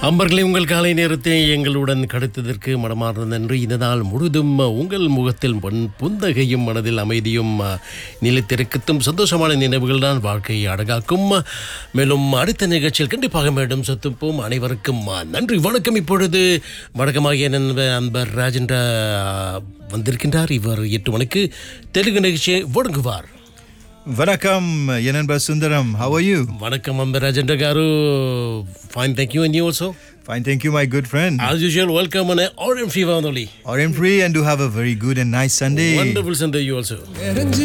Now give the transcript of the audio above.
அம்பர்களே உங்கள் காலை நேரத்தை எங்களுடன் கடத்ததற்கு மனமார்ந்த நன்றி இந்த நாள் முழுதும் உங்கள் முகத்தில் பொன் புந்தகையும் மனதில் அமைதியும் நிலைத்திருக்கத்தும் சந்தோஷமான நினைவுகள் தான் வாழ்க்கையை அழகாக்கும் மேலும் அடுத்த நிகழ்ச்சியில் கண்டிப்பாக மேடம் சத்துப்போம் அனைவருக்கும் நன்றி வணக்கம் இப்பொழுது வணக்கமாக நண்பர் அன்பர் ராஜென்ற வந்திருக்கின்றார் இவர் எட்டு மணிக்கு தெலுங்கு நிகழ்ச்சியை வழங்குவார் Vanakkam, Yananba Sundaram. How are you? வணக்கம் அன்பர் ராஜென்ற గారు fine thank you and you also Fine, thank you, my good friend. As usual, welcome on Orange Fever only. Or in free and do have a very good and nice Sunday. Wonderful Sunday, you also.